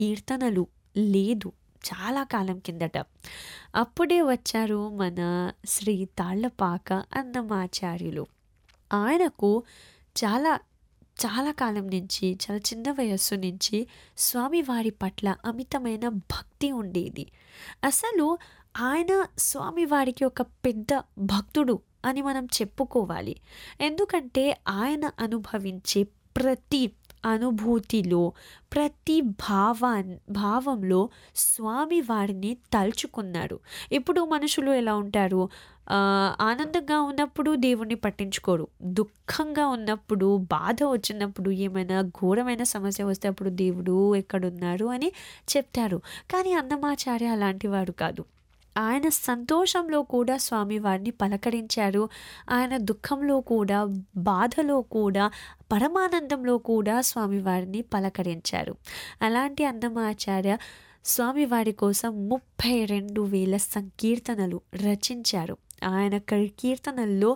కీర్తనలు లేదు చాలా కాలం కిందట అప్పుడే వచ్చారు మన శ్రీ తాళ్లపాక అన్నమాచార్యులు ఆయనకు చాలా చాలా కాలం నుంచి చాలా చిన్న వయస్సు నుంచి స్వామివారి పట్ల అమితమైన భక్తి ఉండేది అసలు ఆయన స్వామివారికి ఒక పెద్ద భక్తుడు అని మనం చెప్పుకోవాలి ఎందుకంటే ఆయన అనుభవించే ప్రతి అనుభూతిలో ప్రతి భావా భావంలో స్వామి వారిని తలుచుకున్నారు ఇప్పుడు మనుషులు ఎలా ఉంటారు ఆ, ఆనందంగా ఉన్నప్పుడు దేవుణ్ణి పట్టించుకోరు దుఃఖంగా ఉన్నప్పుడు బాధ వచ్చినప్పుడు ఏమైనా ఘోరమైన సమస్య వస్తే అప్పుడు దేవుడు ఎక్కడున్నారు అని చెప్తారు కానీ అన్నమాచార్య అలాంటి వాడు కాదు ఆయన సంతోషంలో కూడా స్వామివారిని పలకరించారు ఆయన దుఃఖంలో కూడా బాధలో కూడా పరమానందంలో కూడా స్వామివారిని పలకరించారు అలాంటి అన్నమాచార్య స్వామివారి కోసం ముప్పై రెండు వేల సంకీర్తనలు రచించారు ఆయన క- కీర్తనల్లో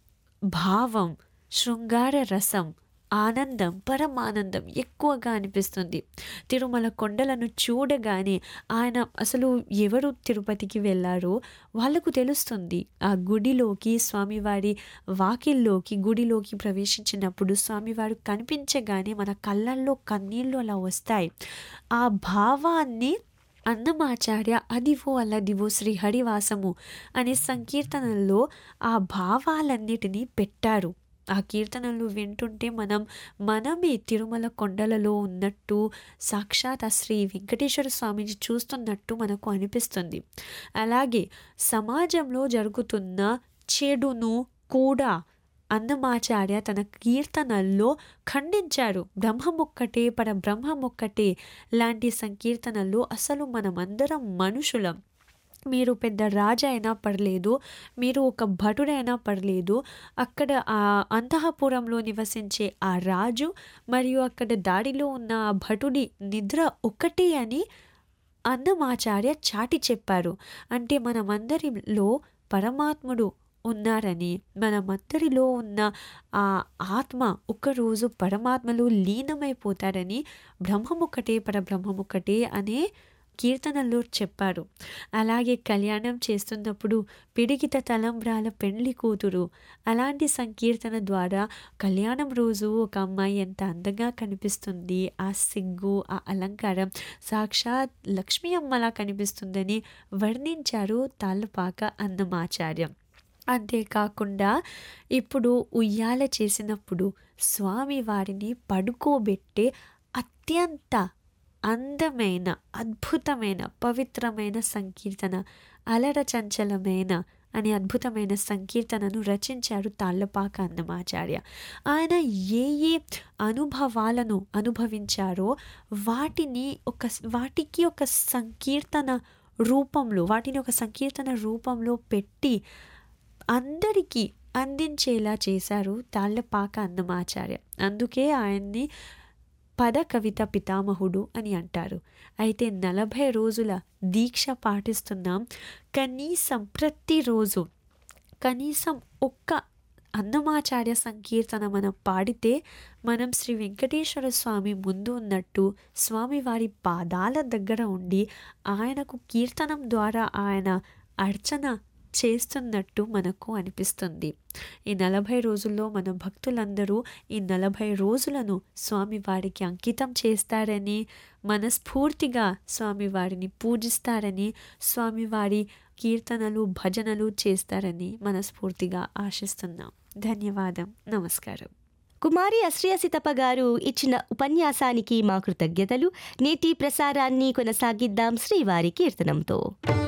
భావం శృంగార రసం ఆనందం పరమానందం ఎక్కువగా అనిపిస్తుంది తిరుమల కొండలను చూడగానే ఆయన అసలు ఎవరు తిరుపతికి వెళ్ళారో వాళ్ళకు తెలుస్తుంది ఆ గుడిలోకి స్వామివారి వాకిల్లోకి గుడిలోకి ప్రవేశించినప్పుడు స్వామివారు కనిపించగానే మన కళ్ళల్లో కన్నీళ్ళు అలా వస్తాయి ఆ భావాన్ని అన్నమాచార్య అదివో అల్లదివో శ్రీ హరివాసము అనే సంకీర్తనల్లో ఆ భావాలన్నిటినీ పెట్టారు ఆ కీర్తనలు వింటుంటే మనం మనమే తిరుమల కొండలలో ఉన్నట్టు సాక్షాత్ ఆ శ్రీ వెంకటేశ్వర స్వామిని చూస్తున్నట్టు మనకు అనిపిస్తుంది అలాగే సమాజంలో జరుగుతున్న చెడును కూడా అన్నమాచార్య తన కీర్తనల్లో ఖండించారు బ్రహ్మమొక్కటే పర బ్రహ్మమొక్కటే లాంటి సంకీర్తనల్లో అసలు మనమందరం మనుషులం మీరు పెద్ద రాజు అయినా పర్లేదు మీరు ఒక భటుడైనా పర్లేదు అక్కడ ఆ అంతఃపురంలో నివసించే ఆ రాజు మరియు అక్కడ దాడిలో ఉన్న ఆ భటుడి నిద్ర ఒకటే అని అన్నమాచార్య చాటి చెప్పారు అంటే మనమందరిలో పరమాత్ముడు ఉన్నారని మనమందరిలో ఉన్న ఆ ఆత్మ ఒకరోజు పరమాత్మలో లీనమైపోతారని బ్రహ్మముక్కటే పరబ్రహ్మముక్కటే అనే కీర్తనల్లో చెప్పారు అలాగే కళ్యాణం చేస్తున్నప్పుడు పిడికిత తలంబ్రాల పెండ్లి కూతురు అలాంటి సంకీర్తన ద్వారా కళ్యాణం రోజు ఒక అమ్మాయి ఎంత అందంగా కనిపిస్తుంది ఆ సిగ్గు ఆ అలంకారం సాక్షాత్ లక్ష్మీ అమ్మలా కనిపిస్తుందని వర్ణించారు తాళ్ళపాక అన్నమాచార్యం అంతేకాకుండా ఇప్పుడు ఉయ్యాల చేసినప్పుడు స్వామి వారిని పడుకోబెట్టే అత్యంత అందమైన అద్భుతమైన పవిత్రమైన సంకీర్తన అలర చంచలమైన అనే అద్భుతమైన సంకీర్తనను రచించారు తాళ్ళపాక అన్నమాచార్య ఆయన ఏ ఏ అనుభవాలను అనుభవించారో వాటిని ఒక వాటికి ఒక సంకీర్తన రూపంలో వాటిని ఒక సంకీర్తన రూపంలో పెట్టి అందరికీ అందించేలా చేశారు తాళ్ళపాక అన్నమాచార్య అందుకే ఆయన్ని పద కవిత పితామహుడు అని అంటారు అయితే నలభై రోజుల దీక్ష పాటిస్తున్నాం కనీసం ప్రతిరోజు కనీసం ఒక్క అన్నమాచార్య సంకీర్తన మనం పాడితే మనం శ్రీ వెంకటేశ్వర స్వామి ముందు ఉన్నట్టు స్వామివారి పాదాల దగ్గర ఉండి ఆయనకు కీర్తనం ద్వారా ఆయన అర్చన చేస్తున్నట్టు మనకు అనిపిస్తుంది ఈ నలభై రోజుల్లో మన భక్తులందరూ ఈ నలభై రోజులను స్వామివారికి అంకితం చేస్తారని మనస్ఫూర్తిగా స్వామివారిని పూజిస్తారని స్వామివారి కీర్తనలు భజనలు చేస్తారని మనస్ఫూర్తిగా ఆశిస్తున్నాం ధన్యవాదం నమస్కారం కుమారి అశ్రియ సితప్ప గారు ఇచ్చిన ఉపన్యాసానికి మా కృతజ్ఞతలు నేటి ప్రసారాన్ని కొనసాగిద్దాం శ్రీవారి కీర్తనంతో